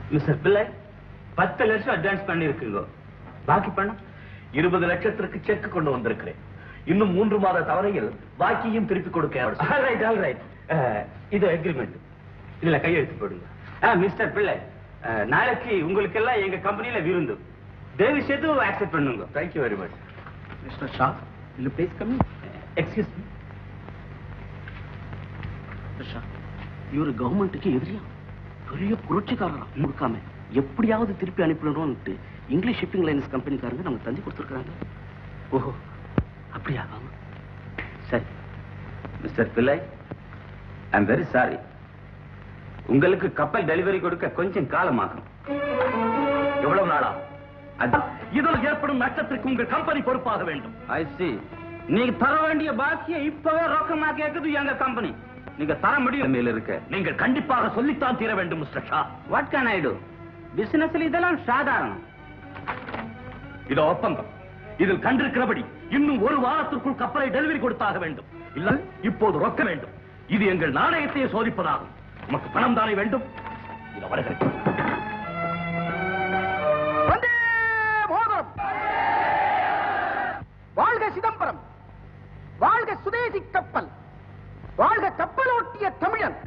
Mister பிள்ளை பத்து லட்சம் அட்வான்ஸ் பண்ணி இருக்குங்க பாக்கி பணம் இருபது லட்சத்திற்கு செக் கொண்டு வந்திருக்கிறேன் இன்னும் மூன்று மாத தவணையில் பாக்கியும் திருப்பி கொடுக்க ஆல் ரைட் ஆல் ரைட் இது அக்ரிமெண்ட் இதுல கையெழுத்து போடுங்க ஆ மிஸ்டர் பிள்ளை அஹ், நாளைக்கு உங்களுக்கு எல்லாம் எங்க கம்பெனில விருந்து தயவு செய்து ஆக்செப்ட் பண்ணுங்க thank you very much mister Shah இல்ல please come excuse me Shah இவரு கவர்மெண்ட்டுக்கு எதிரியா பெரிய புரட்சிக்காரரா கொடுக்காம எப்படியாவது திருப்பி அனுப்பிடணும்னு இங்கிலீஷ் ஷிப்பிங் லைன்ஸ் கம்பெனிக்காரங்க நமக்கு தந்தி கொடுத்துருக்காங்க ஓஹோ அப்படியா சரி மிஸ்டர் பிள்ளை ஐ எம் வெரி சாரி உங்களுக்கு கப்பல் டெலிவரி கொடுக்க கொஞ்சம் காலமாகும் எவ்வளவு நாளா அது இதில் ஏற்படும் நஷ்டத்திற்கு உங்கள் கம்பெனி பொறுப்பாக வேண்டும் ஐ சி நீங்க தர வேண்டிய பாக்கியை இப்பவே ரொக்கமா கேக்குது எங்க கம்பெனி நீங்க தர முடியும் மேல இருக்க நீங்கள் கண்டிப்பாக சொல்லித்தான் தீர வேண்டும் mister Shah what can I do பிசினஸ்ல இதெல்லாம் சாதாரணம் இதோ ஒப்பந்தம் இதில் கண்டிருக்கிறபடி இன்னும் ஒரு வாரத்திற்குள் கப்பலை டெலிவரி கொடுத்தாக வேண்டும் இல்ல இப்போது ரொக்க வேண்டும் இது எங்கள் நாணயத்தையே சோதிப்பதாகும் உமக்கு பணம் தானே வேண்டும் இதோ வருகிறேன் வந்தே மோதிரம் வாழ்க சிதம்பரம் வாழ்க சுதேசி கப்பல் வாழ்க கப்பலோட்டிய தமிழன்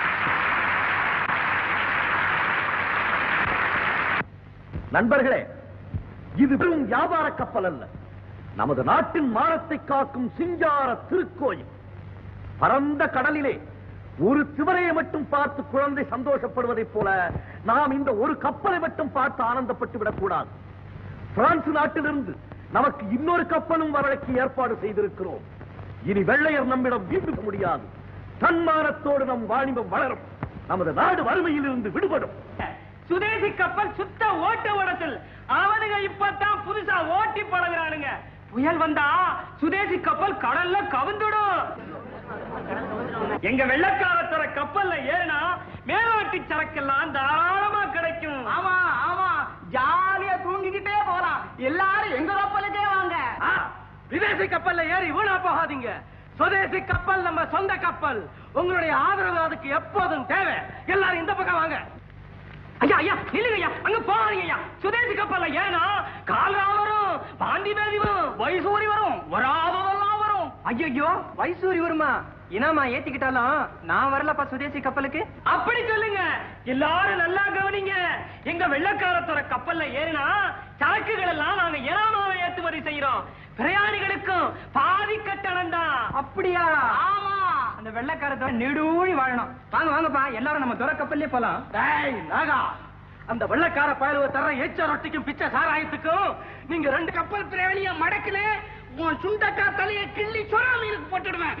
நண்பர்களே இது வெறும் வியாபார கப்பல் அல்ல நமது நாட்டின் மானத்தை காக்கும் சிங்கார திருக்கோயில் பரந்த கடலிலே ஒரு திவரையை மட்டும் பார்த்து குழந்தை சந்தோஷப்படுவதைப் போல நாம் இந்த ஒரு கப்பலை மட்டும் பார்த்து ஆனந்தப்பட்டு விடக்கூடாது பிரான்ஸ் நாட்டிலிருந்து நமக்கு இன்னொரு கப்பலும் வரலைக்கு ஏற்பாடு செய்திருக்கிறோம் இனி வெள்ளையர் நம்மிடம் வீண்டு முடியாது தன்மானத்தோடு நம் வாணிபம் வளரும் நமது நாடு வறுமையில் இருந்து விடுபடும் சுதேசி கப்பல் சுத்த ஓட்ட ஓடத்தில் அவனுங்க இப்பதான் புதுசா ஓட்டி பழகுறானுங்க புயல் வந்தா சுதேசி கப்பல் கடல்ல கவுந்துடும் எங்க வெள்ளக்காரத்தர கப்பல்ல ஏறினா மேலோட்டி சரக்கெல்லாம் தாராளமா கிடைக்கும் ஆமா ஆமா ஜாலியா தூங்கிக்கிட்டே போலாம் எல்லாரும் எங்க கப்பலுக்கே வாங்க ஆ, விதேசி கப்பல்ல ஏறி வீணா போகாதீங்க சுதேசி கப்பல் நம்ம சொந்த கப்பல் உங்களுடைய ஆதரவு அதுக்கு எப்போதும் தேவை எல்லாரும் இந்த பக்கம் வாங்க ஐயா ஐயா இல்லைங்க ஐயா அங்க போகாதீங்க ஐயா சுதேசி கப்பல்ல ஏன்னா கால்ரா வரும் பாண்டி பேதி வரும் வைசூரி வரும் வராததெல்லாம் வரும் ஐயோ வைசூரி வருமா இனாமா ஏத்திக்கிட்டாலும் நான் வரலப்பா சுதேசி கப்பலுக்கு அப்படி சொல்லுங்க எல்லாரும் நல்லா கவனிங்க எங்க வெள்ளக்காரத்தோட கப்பல்ல ஏறினா சரக்குகள் எல்லாம் நாங்க இனாமாவை ஏற்றுமதி செய்யறோம் பிரயாணிகளுக்கும் பாதி கட்டணம் தான் அப்படியா ஆமா அந்த வெள்ளக்காரத்தோட நெடுழி வாழணும் வாங்க வாங்கப்பா எல்லாரும் நம்ம துறை கப்பல்லே போலாம் டேய் நாகா அந்த வெள்ளக்கார பயலுவ தர ஏச்ச ரொட்டிக்கும் பிச்சை சாராயத்துக்கும் நீங்க ரெண்டு கப்பல் பிரயாணிய மடக்கல உன் சுண்டக்கா தலைய கிள்ளி சொரா மீனுக்கு போட்டுடுவேன்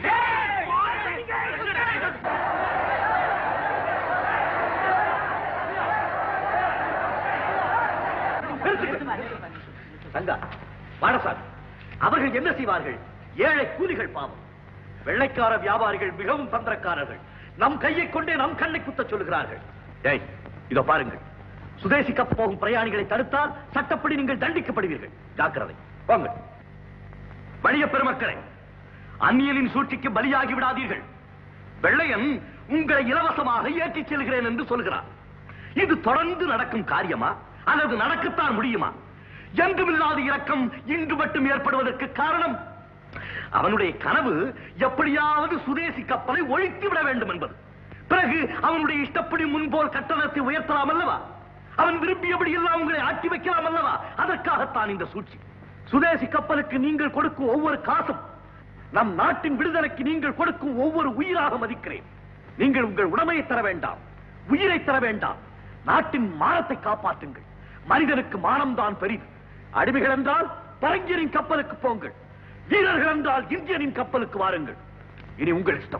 தங்கா வாடசாமி அவர்கள் என்ன செய்வார்கள் ஏழை கூலிகள் பாவம் வெள்ளைக்கார வியாபாரிகள் மிகவும் தந்திரக்காரர்கள் நம் கையை கொண்டே நம் கண்ணை குத்த சொல்லுகிறார்கள் ஏய் இதோ பாருங்கள் சுதேசி கப் போகும் பிரயாணிகளை தடுத்தால் சட்டப்படி நீங்கள் தண்டிக்கப்படுவீர்கள் ஜாக்கிரதை வாங்க வணிக பெருமக்களே அந்நியலின் சூழ்ச்சிக்கு பலியாகி விடாதீர்கள் வெள்ளையன் உங்களை இலவசமாக ஏற்றிச் செல்கிறேன் என்று சொல்கிறார் இது தொடர்ந்து நடக்கும் காரியமா அல்லது நடக்கத்தான் முடியுமா என்றுமில்லாத இரக்கம் இன்று மட்டும் ஏற்படுவதற்கு காரணம் அவனுடைய கனவு எப்படியாவது சுதேசி கப்பலை ஒழித்து விட வேண்டும் என்பது பிறகு அவனுடைய இஷ்டப்படி முன்போல் கட்டணத்தை உயர்த்தலாம் அல்லவா அவன் விரும்பியபடி எல்லாம் உங்களை ஆட்டி வைக்கலாம் அல்லவா அதற்காகத்தான் இந்த சூழ்ச்சி சுதேசி கப்பலுக்கு நீங்கள் கொடுக்கும் ஒவ்வொரு காசும் நம் நாட்டின் விடுதலைக்கு நீங்கள் கொடுக்கும் ஒவ்வொரு உயிராக மதிக்கிறேன் நீங்கள் உங்கள் உடமையை தர வேண்டாம் உயிரை தர வேண்டாம் நாட்டின் மானத்தை காப்பாற்றுங்கள் மனிதனுக்கு மானம்தான் பெரிது அடிமைகள் என்றால் பரங்கியரின் கப்பலுக்கு போங்கள் வீரர்கள் என்றால் இந்தியனின் கப்பலுக்கு வாருங்கள் இனி உங்கள் இஷ்டம்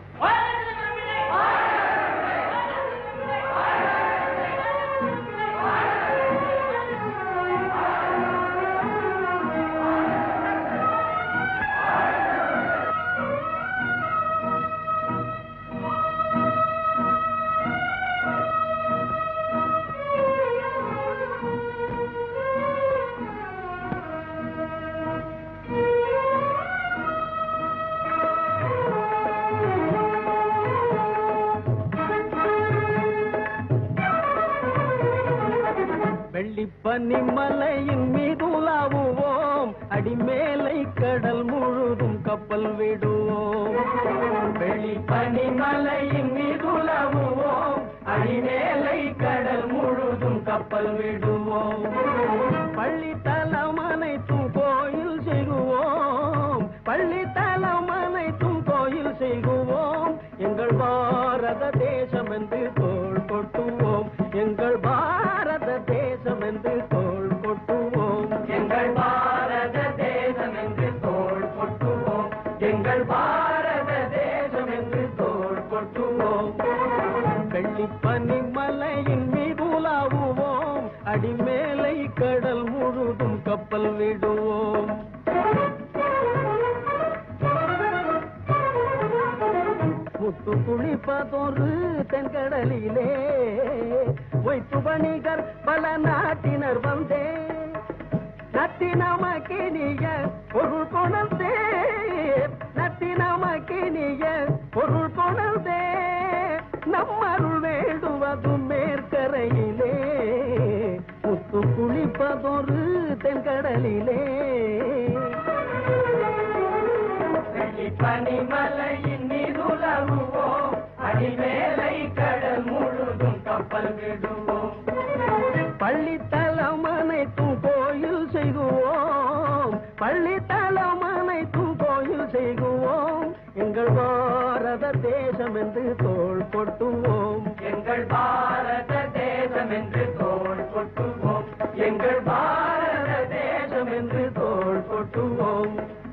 வெள்ளிப்பனி மலையின் மீது உலாவுவோம் அடிமேலை கடல் முழுதும் கப்பல் விடுவோம் வெள்ளிப்பனி மலையின் மீது உலாவுவோம் அடிமேலை கடல் முழுதும் கப்பல் விடுவோம் பள்ளி தலம் அனைத்தும் கோயில் செய்குவோம் பள்ளி தலம் அனைத்தும் கோயில் செய்குவோம் எங்கள் பாரத தேசம் என்று தோள் கொட்டுவோம் எங்கள் பாரத தேசம் என்று தோள் கொட்டுவோம் எங்கள் பாரத தேசம் என்று தோள் கொட்டுவோம் எங்கள் பாரத தேசம் என்று தோள் கொட்டுவோம் வெள்ளிப்பனி மலையின் மீது உலாவுவோம் அடிமேலை கடல் முழுதும் கப்பல் விடுவோம் முத்து குளிப்பதொரு தென்கடலிலே வைத்து வணிகர் பல நாட்டினர் வந்தே நத்தினமக்கினிய பொருள் கொணர்ந்தே நத்தினமக்கினிய பொருள் கொணர்ந்தே நம்மருள் வேண்டுவது மேற்கரையிலே முத்து குளிப்பதொரு தென்கடலிலே பனிமலையின் மீது உலகுவோம் அடிமேலை கடல் முழுதும் கப்பல் விடுவோம் பள்ளித்தலம் அனைத்தும் கோயில் செய்குவோம் பள்ளித்தலம் அனைத்தும் கோயில் செய்குவோம் எங்கள் பாரத தேசம் என்று தோள் கொட்டுவோம் எங்கள் பாரத தேசம் என்று தோள் கொட்டுவோம் எங்கள் பாரத தேசம் என்று தோள் கொட்டுவோம்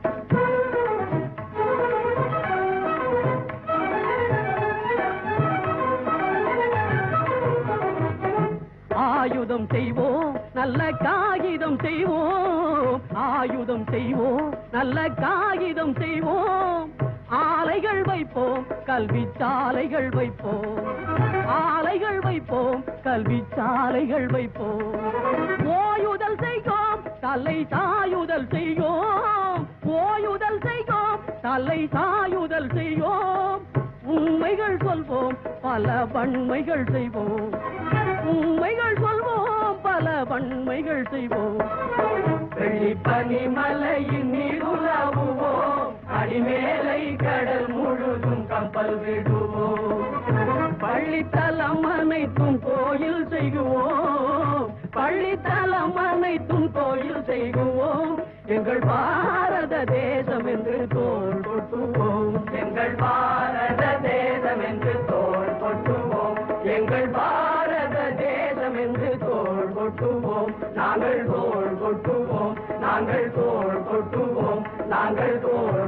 ஆயுதம் செய்வோம் நல்ல காகிதம் செய்வோம் ஆயுதம் செய்வோம் நல்ல காகிதம் செய்வோம் ஆலைகள் வைப்போம் கல்வி சாலைகள் வைப்போம் ஆலைகள் வைப்போம் கல்வி சாலைகள் வைப்போம் ஓயுதல் செய்வோம் தலை சாயுதல் செய்வோம் ஓயுதல் செய்வோம் தலை சாயுதல் செய்வோம் உண்மைகள் சொல்வோம் பல வன்மைகள் செய்வோம் உண்மைகள் சொல்வோம் பல வன்மைகள் செய்வோம் வெள்ளிப்பனி மலையின் நீருலாவுவோம் அடிமேலை கடல் முழுதும் கப்பல் விடுவோம் பள்ளித்தலம் அனைத்தும் கோயில் செய்குவோம் பள்ளித்தலம் அனைத்தும் கோயில் செய்குவோம் எங்கள் பாரத தேசம் என்று தோல் கொட்டுவோம் எங்கள் பாரத தேசம் என்று தோல் கொட்டுவோம் எங்கள் பாரத தேசம் என்று தோல் கொட்டுவோம் நாங்கள் தோல் கொட்டுவோம் நாங்கள் தோல் கொட்டுவோம் நாங்கள்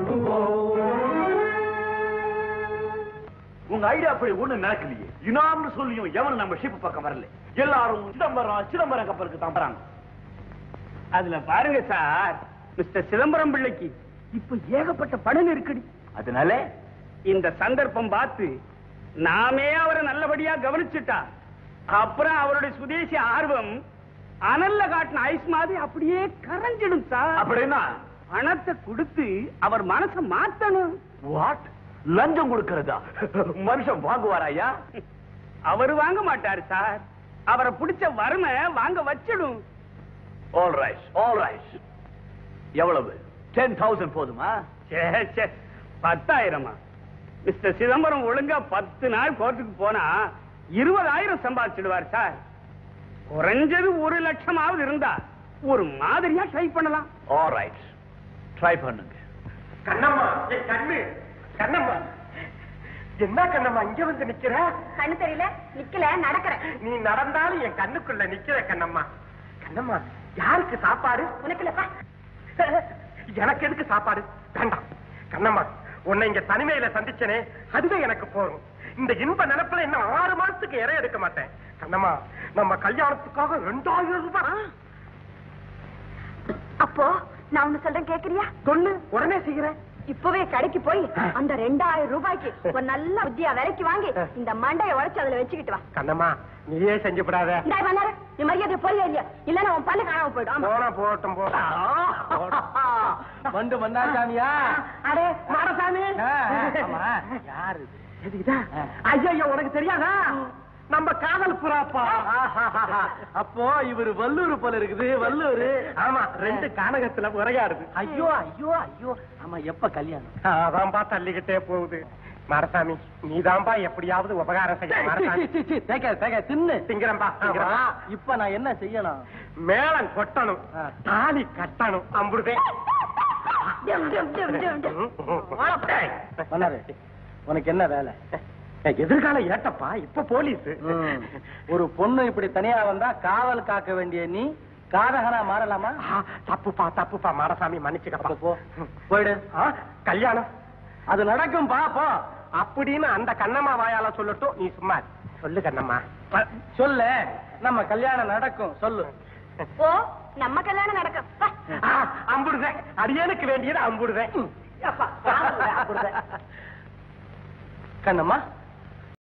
தோல்வோம் உங்க ஐடியா அப்படி ஒண்ணு நடக்கலையே இனாம்னு சொல்லியும் எவனும் நம்ம ஷிப் பக்கம் வரல எல்லாரும் சிதம்பரம் சிதம்பரம் கப்பலுக்கு தான் வராங்க அதுல பாருங்க சார் மிஸ்டர் சிதம்பரம் பிள்ளைக்கு இப்ப ஏகப்பட்ட பணம் நெருக்கடி அதனால இந்த சந்தர்ப்பம் பார்த்து நாமே அவரை நல்லபடியா கவனிச்சுட்டா அப்புறம் அவருடைய சுதேசி ஆர்வம் அனல்ல காட்டின ஐஸ் மாதிரி அப்படியே கரைஞ்சிடும் சார் அப்படின்னா பணத்தை கொடுத்து அவர் மனசை மாத்தணும் வாட் லஞ்சம் கொடுக்கறதா மனுஷன் வாங்குவாராயா அவர் வாங்க மாட்டாரு சார் அவரை பிடிச்ச வறுமை வாங்க வச்சிடும் ஆல் ரைட் ஆல் ரைட் எவ்வளவு டென் தௌசண்ட் போதுமா சே, சே, பத்தாயிரமா மிஸ்டர் சிதம்பரம் ஒழுங்கா பத்து நாள் கோர்ட்டுக்கு போனா இருபதாயிரம் சம்பாதிச்சிடுவார் சார் குறைஞ்சது ஒரு லட்சமாவது இருந்தா ஒரு மாதிரியா ட்ரை பண்ணலாம் ஆல் ரைட் ட்ரை பண்ணுங்க கண்ணம்மா என் கண்ணு கண்ணம்மா என்ன கண்ணம்மா இங்க வந்து நிக்கிற கண்ணு தெரியல நிக்கல நடக்கிறேன் நீ நடந்தாலும் என் கண்ணுக்குள்ள நிக்கிற கண்ணம்மா கண்ணம்மா யாருக்கு சாப்பாடு உனக்கு இல்லப்பா எனக்கு எதுக்கு சாப்பாடு வேண்டாம் கண்ணம்மா உன்னை இங்க தனிமையில சந்திச்சனே அதுவே எனக்கு போதும் இந்த இன்ப நினைப்புல இன்னும் ஆறு மாசத்துக்கு இறை எடுக்க மாட்டேன் கண்ணம்மா நம்ம கல்யாணத்துக்காக ரெண்டாயிரம் ரூபாய் அப்போ நான் ஒண்ணு சொல்றேன் கேக்குறியா சொல்லு உடனே செய்கிறேன் இப்பவே கடைக்கு போய் அந்த ரெண்டாயிரம் ரூபாய்க்கு ஒரு நல்ல புத்தியா விலைக்கு வாங்கி இந்த மண்டைய உடைச்சு அதுல வச்சுக்கிட்டு வா கண்ணம்மா நீயே செஞ்சு விடாத இந்தா வந்தாரு நீ மரியாதை போய் இல்லையா இல்லன்னா உன் பல்லு காணாம போயிடும் ஆமா. போனா போகட்டும் போ வந்து வந்தாச்சாமியா அடே மாடசாமி ஆமா யாரு ஐயோ உனக்கு தெரியாதா நம்ம காதல் புறாப்பா அப்போ இவரு வல்லூர் போல இருக்குது வல்லூர் ஆமா ரெண்டு கானகத்துல உரையாடுது ஐயோ ஐயோ ஐயோ ஆமா எப்ப கல்யாணம் அதான்பா தள்ளிக்கிட்டே போகுது மரசாமி நீதான்பா எப்படியாவது உபகாரம் செய்ய மரசாமி தேக்க தேக்க தின்னு திங்கிறம்பா ஆமா. இப்ப நான் என்ன செய்யணும் மேளம் கொட்டணும் ஆ. தாலி கட்டணும் அம்புடுதே டும், டும், டும், டும், டும். பண்ணாரு உனக்கு என்ன வேலை எதிர்கால ஏட்டப்பா இப்ப போலீஸ் ம். ஒரு பொண்ணு இப்படி தனியா வந்தா காவல் காக்க வேண்டிய நீ காதகனா மாறலாமா ஆ, தப்புப்பா தப்புப்பா மாடசாமி மன்னிச்சுக்கப்பா போ போயிடு ஆ, கல்யாணம் அது நடக்கும் பா போ அப்படின்னு அந்த கண்ணம்மா வாயால சொல்லட்டும் நீ சும்மா இரு. சொல்லு கண்ணம்மா சொல்லு நம்ம கல்யாணம் நடக்கும் சொல்லு ஓ நம்ம கல்யாணம் நடக்கும் வா. ஆ, அம்புடுதேன் அடியனுக்கு வேண்டியது அம்புடுதேன் அப்பா, வாங்க, அப்படிதான். கண்ணம்மா